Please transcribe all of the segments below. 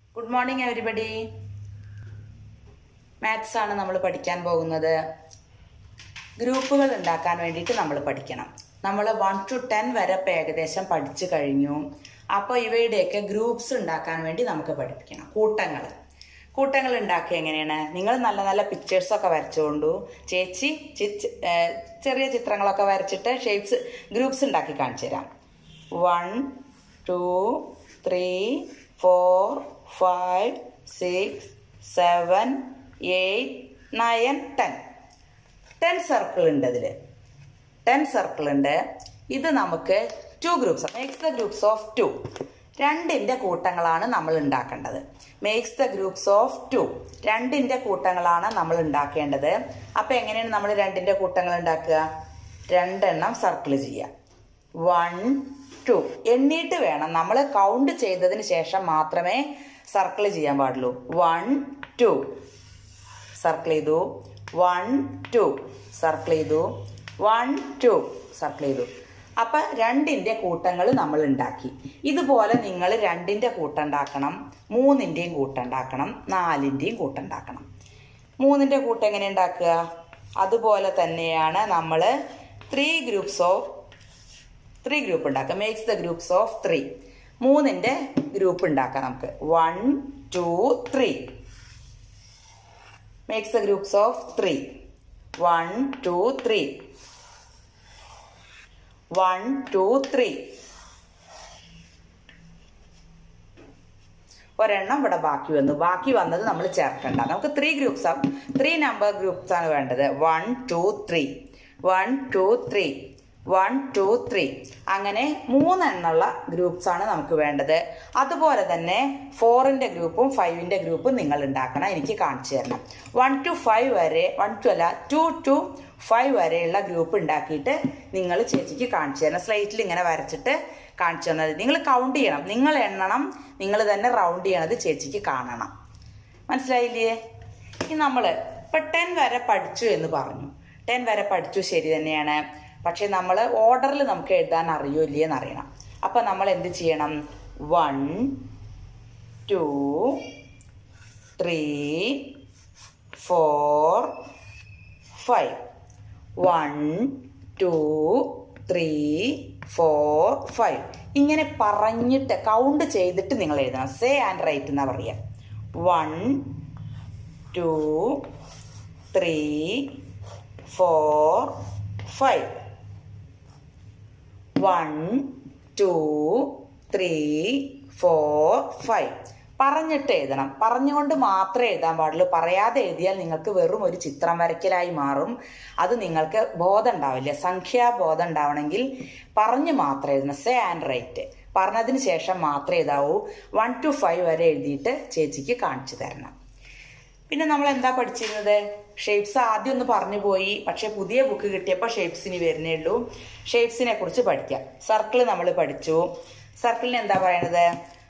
good morning everybody maths ആണ് നമ്മൾ പഠിക്കാൻ പോകുന്നത് ഗ്രൂപ്പുകൾ ഉണ്ടാക്കാൻ വേണ്ടിയിട്ട് നമ്മൾ പഠിക്കണം നമ്മൾ വൺ ടു ടെൻ വരെ ഇപ്പം ഏകദേശം പഠിച്ചു കഴിഞ്ഞു അപ്പോൾ ഇവയുടെയൊക്കെ ഗ്രൂപ്പ്സ് ഉണ്ടാക്കാൻ വേണ്ടി നമുക്ക് പഠിപ്പിക്കണം കൂട്ടങ്ങൾ കൂട്ടങ്ങൾ ഉണ്ടാക്കുക എങ്ങനെയാണ് നിങ്ങൾ നല്ല നല്ല പിക്ചേഴ്സൊക്കെ വരച്ചുകൊണ്ടു ചേച്ചി ചി- ചി- ഏ, ചെറിയ ചിത്രങ്ങളൊക്കെ വരച്ചിട്ട് ഷേപ്സ് ഗ്രൂപ്പ്സ് ഉണ്ടാക്കി കാണിച്ചു തരാം one two three four five six seven eight nine ten ten circle ഉണ്ട് ഇതിൽ ടെൻ സർക്കിൾ ഉണ്ട് ഇത് നമുക്ക് two groups makes the groups of two രണ്ടിൻ്റെ കൂട്ടങ്ങളാണ് നമ്മൾ ഉണ്ടാക്കേണ്ടത് makes the groups of two രണ്ടിൻ്റെ കൂട്ടങ്ങളാണ് നമ്മൾ ഉണ്ടാക്കേണ്ടത് അപ്പം എങ്ങനെയാണ് നമ്മൾ രണ്ടിൻ്റെ കൂട്ടങ്ങൾ ഉണ്ടാക്കുക രണ്ടെണ്ണം സർക്കിൾ ചെയ്യുക വൺ ടു എണ്ണീട്ട് വേണം നമ്മൾ കൗണ്ട് ചെയ്തതിന് ശേഷം മാത്രമേ സർക്കിൾ ചെയ്യാൻ പാടുള്ളൂ വൺ ടു സർക്കിൾ ചെയ്തു വൺ ടു സർക്കിൾ ചെയ്തു വൺ ടു സർക്കിൾ ചെയ്തു അപ്പം രണ്ടിൻ്റെ കൂട്ടങ്ങൾ നമ്മൾ ഉണ്ടാക്കി ഇതുപോലെ നിങ്ങൾ രണ്ടിൻ്റെ കൂട്ടം ഉണ്ടാക്കണം മൂന്നിൻ്റെയും കൂട്ടം ഉണ്ടാക്കണം നാലിൻ്റെയും കൂട്ടം ഉണ്ടാക്കണം മൂന്നിൻ്റെ കൂട്ടം എങ്ങനെ ഉണ്ടാക്കുക അതുപോലെ തന്നെയാണ് നമ്മൾ three groups of three group ഉണ്ടാക്കുക makes the groups of three മൂന്നിൻ്റെ ഗ്രൂപ്പ് ഉണ്ടാക്കാം നമുക്ക് one two three makes the groups of 3 1 2 3 1 2 3 ഒരെണ്ണം ഇവിടെ ബാക്കി വന്നു ബാക്കി വന്നത് നമ്മൾ ചേർക്കണ്ട നമുക്ക് ത്രീ ഗ്രൂപ്പ്സ് ആണ് ത്രീ നമ്പർ ഗ്രൂപ്പ്സ് ആണ് വേണ്ടത് one two three one two three one two three അങ്ങനെ മൂന്നെണ്ണമുള്ള ഗ്രൂപ്പ്സ് ആണ് നമുക്ക് വേണ്ടത് അതുപോലെ തന്നെ ഫോറിൻ്റെ ഗ്രൂപ്പും ഫൈവിൻ്റെ ഗ്രൂപ്പും നിങ്ങൾ ഉണ്ടാക്കണം എനിക്ക് കാണിച്ചു തരണം വൺ ടു ഫൈവ് വരെ വൺ ടു അല്ല ടു ടു ഫൈവ് വരെയുള്ള ഗ്രൂപ്പ് ഉണ്ടാക്കിയിട്ട് നിങ്ങൾ ചേച്ചിക്ക് കാണിച്ചു തരണം സ്ലൈറ്റിൽ ഇങ്ങനെ വരച്ചിട്ട് കാണിച്ചു തന്നത് നിങ്ങൾ കൗണ്ട് ചെയ്യണം നിങ്ങൾ എണ്ണണം നിങ്ങൾ തന്നെ റൗണ്ട് ചെയ്യണത് ചേച്ചിക്ക് കാണണം മനസ്സിലായില്ലേ ഇനി നമ്മൾ ഇപ്പം ടെൻ വരെ പഠിച്ചു എന്ന് പറഞ്ഞു ടെൻ വരെ പഠിച്ചു ശരി തന്നെയാണ് പക്ഷെ നമ്മൾ ഓർഡറിൽ നമുക്ക് എഴുതാൻ അറിയോ ഇല്ലേ എന്ന് അറിയണം അപ്പം നമ്മൾ എന്ത് ചെയ്യണം one two three four five one two three four five ഇങ്ങനെ പറഞ്ഞിട്ട് കൗണ്ട് ചെയ്തിട്ട് നിങ്ങൾ എഴുതണം സേ ആൻഡ് റൈറ്റ് എന്നാ പറയുക one two three four five one two three four five പറഞ്ഞിട്ട് എഴുതണം പറഞ്ഞുകൊണ്ട് മാത്രമേ എഴുതാൻ പാടുള്ളൂ പറയാതെ എഴുതിയാൽ നിങ്ങൾക്ക് വെറും ഒരു ചിത്രം വരയ്ക്കലായി മാറും അത് നിങ്ങൾക്ക് ബോധം ഉണ്ടാവില്ല സംഖ്യാബോധം ഉണ്ടാവണമെങ്കിൽ പറഞ്ഞ് മാത്രം എഴുതണം സേ ആൻഡ് റൈറ്റ് പറഞ്ഞതിന് ശേഷം മാത്രമേ എഴുതാവൂ വൺ ടു ഫൈവ് വരെ എഴുതിയിട്ട് ചേച്ചിക്ക് കാണിച്ചു തരണം പിന്നെ നമ്മൾ എന്താ പഠിച്ചിരുന്നത് ഷേപ്സ് ആദ്യം ഒന്ന് പറഞ്ഞു പോയി പക്ഷെ പുതിയ ബുക്ക് കിട്ടിയപ്പോൾ ഷേപ്സിന് വരുന്നേ ഉള്ളൂ ഷേപ്സിനെ കുറിച്ച് പഠിക്കാം സർക്കിൾ നമ്മൾ പഠിച്ചു സർക്കിളിന് എന്താ പറയണത്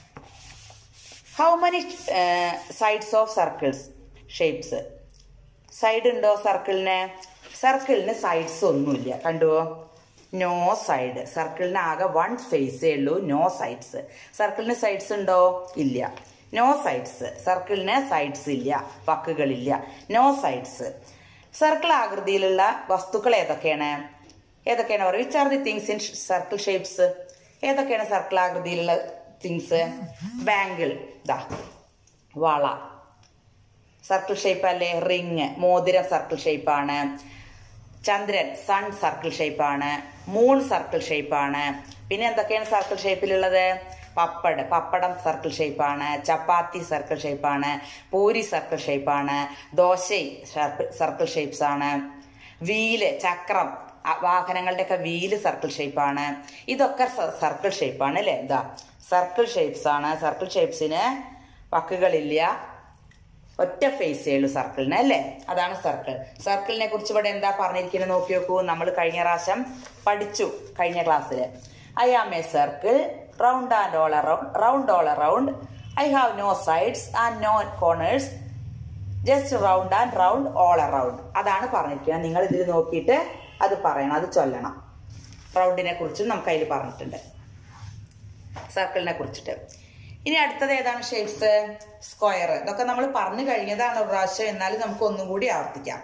how many sides of circles shapes side ഉണ്ടോ സർക്കിളിന് സർക്കിളിന് സൈഡ്സ് ഒന്നുമില്ല കണ്ടുവോ നോ സൈഡ് സർക്കിളിന് ആകെ വൺ ഫേസേ ഉള്ളൂ നോ സൈഡ്സ് സർക്കിളിന് സൈഡ്സ് ഉണ്ടോ ഇല്ല നോ സൈഡ്സ് സർക്കിളിന് സൈഡ്സ് ഇല്ല വക്കുകളില്ല നോ സൈഡ്സ് സർക്കിൾ ആകൃതിയിലുള്ള വസ്തുക്കൾ ഏതൊക്കെയാണ് ഏതൊക്കെയാണ് പറയുക which are the things in circle shapes ഏതൊക്കെയാണ് സർക്കിൾ ആകൃതിയിലുള്ള തിങ്സ് ബാങ്കിൾ ദാ വള സർക്കിൾ ഷേപ്പ് അല്ലേ റിങ് മോതിരം സർക്കിൾ ഷേപ്പാണ് ചന്ദ്രൻ സൺ സർക്കിൾ ഷേപ്പാണ് മൂൺ സർക്കിൾ ഷേപ്പാണ് പിന്നെ എന്തൊക്കെയാണ് സർക്കിൾ ഷേപ്പിലുള്ളത് പപ്പട് പപ്പടം സർക്കിൾ ഷേപ്പാണ് ചപ്പാത്തി സർക്കിൾ ഷേപ്പാണ് പൂരി സർക്കിൾ ഷേപ്പാണ് ദോശ സർക്കിൾ ഷേപ്സ് ആണ് വീല് ചക്രം അ- വാഹനങ്ങളുടെയൊക്കെ വീല് സർക്കിൾ ഷേപ്പാണ് ഇതൊക്കെ സർക്കിൾ ഷേപ്പാണ് അല്ലേ ഇതാ സർക്കിൾ ഷേപ്സ് ആണ് സർക്കിൾ ഷേപ്സിന് വക്കുകളില്ല ഒറ്റ ഫേസേ ഉള്ളൂ സർക്കിളിന് അല്ലേ അതാണ് സർക്കിൾ സർക്കിളിനെ കുറിച്ച് ഇവിടെ എന്താ പറഞ്ഞിരിക്കുന്നത് നോക്കി നോക്കൂ നമ്മൾ കഴിഞ്ഞ പ്രാവശ്യം പഠിച്ചു കഴിഞ്ഞ ക്ലാസ്സിൽ I am a circle round and all around round all around I have no sides and no corners just round and round all around അതാണ് പറഞ്ഞിരിക്കുന്നത് നിങ്ങൾ ഇതിൽ നോക്കിയിട്ട് അത് പറയണം അത് ചൊല്ലണം റൗണ്ടിനെ കുറിച്ചും നമുക്ക് അതിൽ പറഞ്ഞിട്ടുണ്ട് സർക്കിളിനെ കുറിച്ചിട്ട് ഇനി അടുത്തത് ഏതാണ് ഷേപ്സ് സ്ക്വയർ ഇതൊക്കെ നമ്മൾ പറഞ്ഞു കഴിഞ്ഞതാണ് ഒരു പ്രാവശ്യം എന്നാലും നമുക്ക് ഒന്നും കൂടി ആവർത്തിക്കാം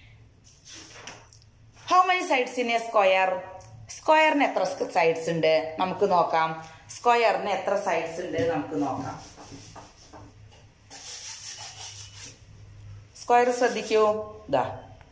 how many sides in a square സ്ക്വയറിന് എത്ര സൈഡ്സ് ഉണ്ട് നമുക്ക് നോക്കാം സ്ക്വയറിന് എത്ര സൈഡ്സ് ഉണ്ട് നമുക്ക് നോക്കാം സ്ക്വയർ ശ്രദ്ധിക്കൂ ഇതാ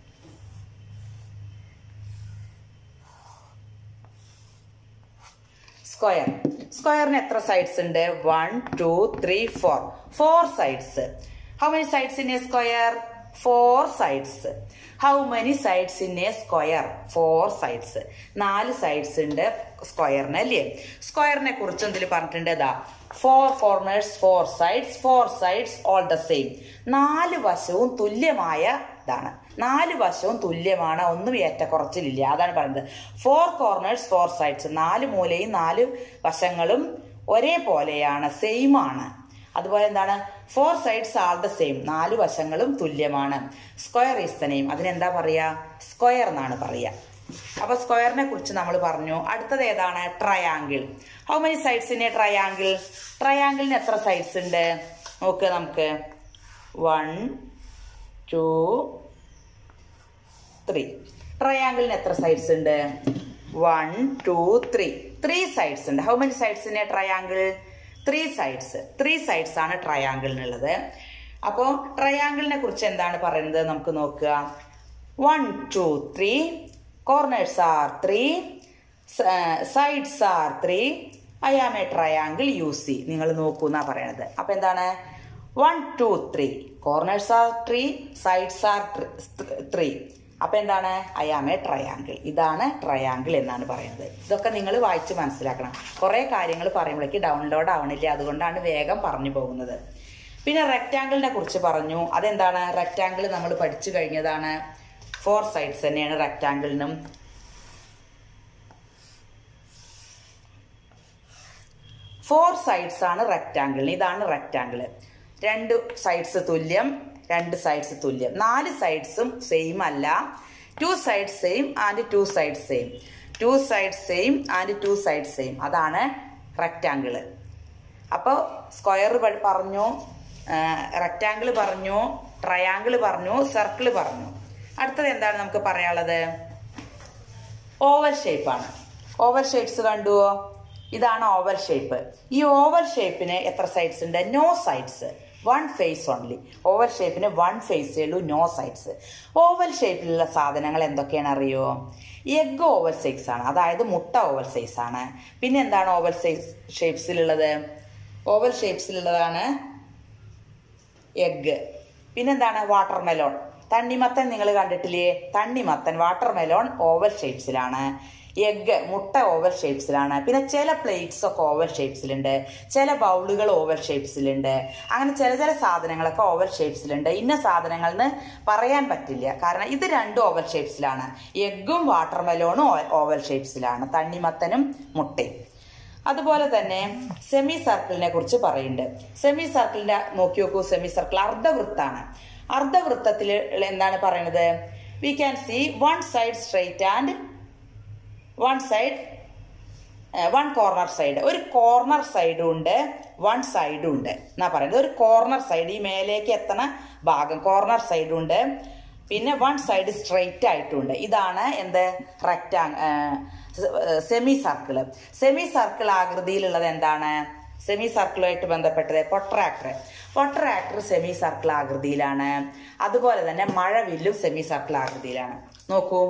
സ്ക്വയർ സ്ക്വയറിന് എത്ര സൈഡ്സ് ഉണ്ട് one two three four four sides how many sides in a square four sides how many sides in a square four sides നാല് സൈഡ്സ് ഉണ്ട് സ്ക്വയറിന് അല്ലേ സ്ക്വയറിനെ കുറിച്ച് എന്തിൽ പറഞ്ഞിട്ടുണ്ട് ഇതാ four corners four sides four sides all the same നാല് വശവും തുല്യമായ ഇതാണ് നാല് വശവും തുല്യമാണ് ഒന്നും ഏറ്റക്കുറച്ചിലില്ല അതാണ് പറയുന്നത് ഫോർ കോർണേഴ്സ് ഫോർ സൈഡ്സ് നാല് മൂലയും നാല് വശങ്ങളും ഒരേപോലെയാണ് സെയിം ആണ് അതുപോലെ എന്താണ് four sides are the same നാല് വശങ്ങളും തുല്യമാണ് സ്ക്വയർ ഈസ് ദ നെയിം അതിനെന്താ പറയാ സ്ക്വയർ എന്നാണ് പറയാ അപ്പൊ സ്ക്വയറിനെ കുറിച്ച് നമ്മൾ പറഞ്ഞു അടുത്തത് ഏതാണ് triangle how many sides in a triangle ട്രയാങ്കിളിന് എത്ര സൈഡ്സ് ഉണ്ട് നോക്ക് നമുക്ക് വൺ ടു ത്രീ ട്രയാങ്കിളിന് എത്ര സൈഡ്സ് ഉണ്ട് one two three three sides ഉണ്ട് how many sides in a triangle three sides three sides ആണ് ട്രയാങ്കിളിനുള്ളത് അപ്പോൾ ട്രയാങ്കിളിനെ കുറിച്ച് എന്താണ് പറയുന്നത് നമുക്ക് നോക്കുക one two three corners are three sides are three I am a triangle you see നിങ്ങൾ നോക്കൂ എന്നാ പറയണത് അപ്പൊ എന്താണ് one two three corners are three sides are three അപ്പൊ എന്താണ് ഐ ആം എ ട്രയാങ്കിൾ ഇതാണ് ട്രയാങ്കിൾ എന്നാണ് പറയുന്നത് ഇതൊക്കെ നിങ്ങൾ വായിച്ച് മനസ്സിലാക്കണം കുറെ കാര്യങ്ങൾ പറയുമ്പോഴേക്ക് ഡൗൺലോഡ് ആവണില്ല അതുകൊണ്ടാണ് വേഗം പറഞ്ഞു പോകുന്നത് പിന്നെ റെക്റ്റാങ്കിളിനെ കുറിച്ച് പറഞ്ഞു അതെന്താണ് റെക്റ്റാങ്കിൾ നമ്മൾ പഠിച്ചു കഴിഞ്ഞതാണ് ഫോർ സൈഡ്സ് തന്നെയാണ് റെക്റ്റാങ്കിളിനും ഫോർ സൈഡ്സ് ആണ് റെക്റ്റാങ്കിളിന് ഇതാണ് റെക്റ്റാങ്കിൾ രണ്ട് സൈഡ്സ് തുല്യം രണ്ട് സൈഡ്സ് തുല്യം നാല് സൈഡ്സും സെയിം അല്ല two side same and two side same two side same and two side same അതാണ് റെക്റ്റാങ്കിള് അപ്പോൾ സ്ക്വയർ പറഞ്ഞു റെക്റ്റാങ്കിൾ പറഞ്ഞു ട്രയാങ്കിൾ പറഞ്ഞു സർക്കിൾ പറഞ്ഞു അടുത്തത് എന്താണ് നമുക്ക് പറയാനുള്ളത് ഓവൽ ഷേപ്പാണ് ഓവൽ ഷേപ്സ് കണ്ടുവോ ഇതാണ് ഓവൽ ഷേപ്പ് ഈ ഓവൽ ഷേപ്പിന് എത്ര സൈഡ്സ് ഉണ്ട് no sides one face only oval ഷേപ്പിന് വൺ ഫേസേ ഉള്ളൂ നോ സൈഡ്സ് ഓവൽ ഷേപ്പിലുള്ള സാധനങ്ങൾ എന്തൊക്കെയാണ് അറിയോ എഗ് ഓവൽ സൈസ് ആണ് അതായത് മുട്ട ഓവൽ സൈസ് ആണ് പിന്നെ എന്താണ് ഓവൽ സൈസ് ഷേപ്സിലുള്ളത് ഓവൽ ഷേപ്സിലുള്ളതാണ് എഗ് പിന്നെന്താണ് വാട്ടർ മെലോൺ തണ്ണിമത്തൻ നിങ്ങൾ കണ്ടിട്ടില്ലേ തണ്ണിമത്തൻ വാട്ടർ മെലോൺ ഓവൽ ഷേപ്സിലാണ് എഗ് മുട്ട ഓവൽ ഷേപ്സിലാണ് പിന്നെ ചില പ്ലേറ്റ്സ് ഒക്കെ ഓവൽ ഷേപ്സിലുണ്ട് ചില ബൗളുകൾ ഓവൽ ഷേപ്സിലുണ്ട് അങ്ങനെ ചില ചില സാധനങ്ങളൊക്കെ ഓവൽ ഷേപ്സിലുണ്ട് ഇന്ന സാധനങ്ങളെന്ന് പറയാൻ പറ്റില്ല കാരണം ഇത് രണ്ടും ഓവൽ ഷേപ്സിലാണ് എഗ്ഗും വാട്ടർ മെലോണും ഓവൽ ഷേപ്സിലാണ് തണ്ണിമത്തനും മുട്ടയും അതുപോലെ തന്നെ സെമി സർക്കിളിനെ കുറിച്ച് പറയുന്നുണ്ട് സെമി സർക്കിളിന്റെ നോക്കി നോക്കൂ സെമി സർക്കിൾ അർദ്ധവൃത്താണ് അർദ്ധവൃത്തത്തിൽ എന്താണ് പറയുന്നത് we can see one side straight and one side one corner side ഒരു കോർണർ സൈഡും ഉണ്ട് വൺ സൈഡും ഉണ്ട് എന്നാ പറയുന്നത് ഒരു കോർണർ സൈഡ് ഈ മേലേക്ക് എത്തണ ഭാഗം കോർണർ സൈഡും ഉണ്ട് പിന്നെ വൺ സൈഡ് സ്ട്രെയിറ്റ് ആയിട്ടുണ്ട് ഇതാണ് എന്ത് റെക്റ്റാങ് സെമി സർക്കിള് സെമി സർക്കിൾ ആകൃതിയിലുള്ളത് എന്താണ് സെമി സർക്കിളുമായിട്ട് ബന്ധപ്പെട്ടത് പൊട്രാക്ടർ പൊട്രാക്ടർ സെമി സർക്കിൾ ആകൃതിയിലാണ് അതുപോലെ തന്നെ മഴവില്ലും സെമി സർക്കിൾ ആകൃതിയിലാണ് നോക്കൂ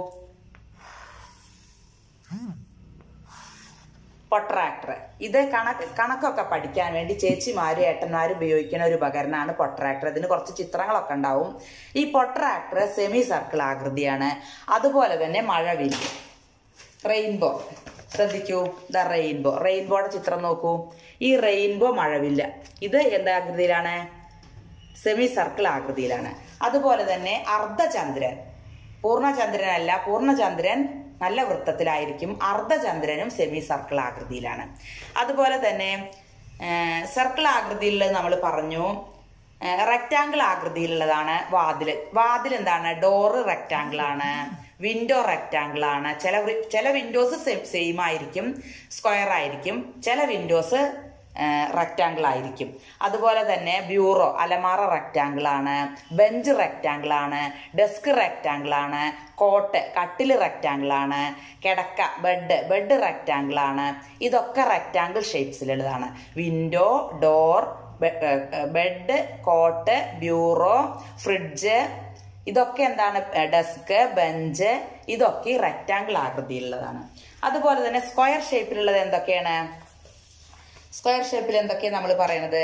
പൊട്രാക്ടർ ഇത് കണക്ക് കണക്കൊക്കെ പഠിക്കാൻ വേണ്ടി ചേച്ചിമാരും ഏട്ടന്മാരും ഉപയോഗിക്കുന്ന ഒരു ഉപകരണമാണ് പൊട്രാക്ടർ ഇതിന് കുറച്ച് ചിത്രങ്ങളൊക്കെ ഉണ്ടാവും ഈ പൊട്രാക്ടർ സെമി സർക്കിൾ ആകൃതിയാണ് അതുപോലെ തന്നെ മഴവില്ല് റെയിൻബോ ശ്രദ്ധിക്കൂ ദ റെയിൻബോ റെയിൻബോയുടെ ചിത്രം നോക്കൂ ഈ റെയിൻബോ മഴവില്ല ഇത് എന്താ ആകൃതിയിലാണ് സെമി സർക്കിൾ ആകൃതിയിലാണ് അതുപോലെ തന്നെ അർദ്ധചന്ദ്രൻ പൂർണ്ണചന്ദ്രനല്ല പൂർണ്ണചന്ദ്രൻ നല്ല വൃത്തത്തിലായിരിക്കും അർദ്ധചന്ദ്രനും സെമി സർക്കിൾ ആകൃതിയിലാണ് അതുപോലെ തന്നെ സർക്കിൾ ആകൃതിയിലുള്ളത് നമ്മൾ പറഞ്ഞു റെക്റ്റാങ്കിൾ ആകൃതിയിലുള്ളതാണ് വാതിൽ വാതിൽ എന്താണ് ഡോറ് റെക്റ്റാങ്കിൾ ആണ് വിൻഡോ റെക്റ്റാങ്കിൾ ആണ് ചില ചില വിൻഡോസ് സെയിം ആയിരിക്കും സ്ക്വയർ ആയിരിക്കും ചില വിൻഡോസ് റെക്റ്റാങ്കിൾ ആയിരിക്കും അതുപോലെ തന്നെ ബ്യൂറോ അലമാറ റെക്റ്റാങ്കിൾ ആണ് ബെഞ്ച് റെക്റ്റാങ്കിൾ ആണ് ഡെസ്ക് റെക്റ്റാങ്കിൾ ആണ് കോട്ട് കട്ടിൽ റെക്റ്റാങ്കിൾ ആണ് കിടക്ക ബെഡ് ബെഡ് റെക്റ്റാങ്കിൾ ആണ് ഇതൊക്കെ റെക്റ്റാങ്കിൾ ഷേപ്സിലുള്ളതാണ് window door bed cot bureau fridge ഇതൊക്കെ എന്താണ് ഡെസ്ക് ബെഞ്ച് ഇതൊക്കെ റെക്റ്റാങ്കിൾ ആകൃതിയിലുള്ളതാണ് അതുപോലെ തന്നെ സ്ക്വയർ ഷേപ്പിലുള്ളത് എന്തൊക്കെയാണ് സ്ക്വയർ ഷേപ്പിൽ എന്തൊക്കെയാണ് നമ്മൾ പറയുന്നത്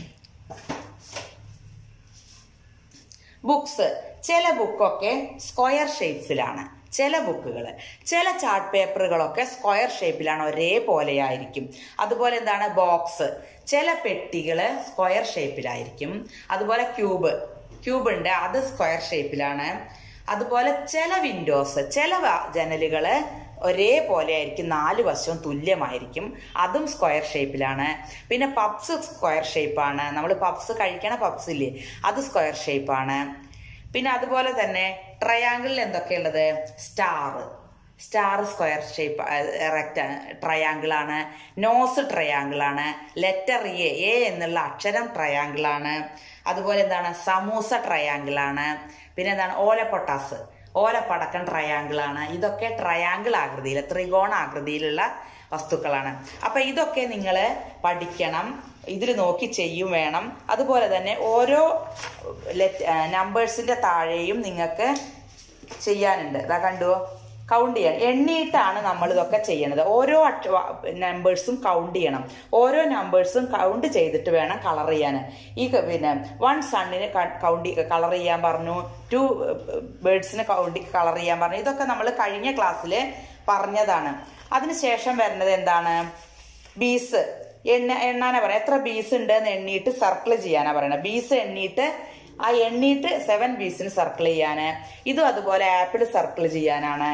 ബുക്സ് ചില ബുക്കൊക്കെ സ്ക്വയർ ഷേപ്സിലാണ് ചില ബുക്കുകൾ ചില ചാർട്ട് പേപ്പറുകളൊക്കെ സ്ക്വയർ ഷേപ്പിലാണ് ഒരേപോലെ ആയിരിക്കും അതുപോലെ എന്താണ് ബോക്സ് ചില പെട്ടികൾ സ്ക്വയർ ഷേപ്പിലായിരിക്കും അതുപോലെ ക്യൂബ് ക്യൂബ് ഉണ്ട് അത് സ്ക്വയർ ഷേപ്പിലാണ് അതുപോലെ ചില വിൻഡോസ് ചില ജനലുകൾ ഒരേപോലെ ആയിരിക്കും നാല് വശവും തുല്യമായിരിക്കും അതും സ്ക്വയർ ഷേപ്പിലാണ് പിന്നെ പപ്സ് സ്ക്വയർ ഷേപ്പാണ് നമ്മൾ പപ്സ് കഴിക്കണ പപ്സ് ഇല്ലേ അത് സ്ക്വയർ ഷേപ്പാണ് പിന്നെ അതുപോലെ തന്നെ ട്രയാങ്കിളിൽ എന്തൊക്കെയുള്ളത് സ്റ്റാർ സ്റ്റാർ സ്ക്വയർ ഷേപ്പ് റെക്റ്റ് ട്രയാങ്കിൾ ആണ് നോസ് ട്രയാങ്കിൾ ആണ് ലെറ്റർ എ എ എന്നുള്ള അക്ഷരം ട്രയാങ്കിൾ ആണ് അതുപോലെ എന്താണ് സമൂസ ട്രയാങ്കിൾ ആണ് പിന്നെ എന്താണ് ഓലപ്പൊട്ടാസ് ഓലപ്പടക്കം ട്രയാങ്കിൾ ആണ് ഇതൊക്കെ ട്രയാങ്കിൾ ആകൃതിയിൽ ത്രികോണ ആകൃതിയിലുള്ള വസ്തുക്കളാണ് അപ്പൊ ഇതൊക്കെ നിങ്ങൾ പഠിക്കണം ഇതിൽ നോക്കി ചെയ്യും വേണം അതുപോലെ തന്നെ ഓരോ നമ്പേഴ്സിന്റെ താഴെയും നിങ്ങൾക്ക് ചെയ്യാനുണ്ട് ഇതാ കണ്ടുവോ കൗണ്ട് ചെയ്യാൻ എണ്ണിയിട്ടാണ് നമ്മൾ ഇതൊക്കെ ചെയ്യണത് ഓരോ നമ്പേഴ്സും കൗണ്ട് ചെയ്യണം ഓരോ നമ്പേഴ്സും കൗണ്ട് ചെയ്തിട്ട് വേണം കളർ ചെയ്യാൻ ഈ പിന്നെ വൺ സണ്ണിന് കൗണ്ട് കളർ ചെയ്യാൻ പറഞ്ഞു ടു ബേർഡ്സിന് കൗണ്ട് കളർ ചെയ്യാൻ പറഞ്ഞു ഇതൊക്കെ നമ്മൾ കഴിഞ്ഞ ക്ലാസ്സിൽ പറഞ്ഞതാണ് അതിനുശേഷം വരുന്നത് എന്താണ് ബീസ് എണ്ണ എണ്ണാനാ പറയാം എത്ര ബീസ് ഉണ്ട് എന്ന് എണ്ണിയിട്ട് സർക്കിൾ ചെയ്യാനാ പറയണത് ബീസ് എണ്ണിയിട്ട് ആ എണ്ണിയിട്ട് സെവൻ ബീസിന് സർക്കിൾ ചെയ്യാന് ഇതും അതുപോലെ ആപ്പിൾ സർക്കിൾ ചെയ്യാനാണ്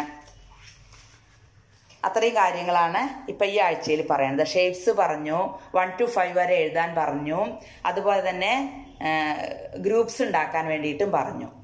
അത്രയും കാര്യങ്ങളാണ് ഇപ്പൊ ഈ ആഴ്ചയിൽ പറയുന്നത് ഷേപ്സ് പറഞ്ഞു വൺ ടു ഫൈവ് വരെ എഴുതാൻ പറഞ്ഞു അതുപോലെ തന്നെ ഗ്രൂപ്പ്സ് ഉണ്ടാക്കാൻ വേണ്ടിയിട്ടും പറഞ്ഞു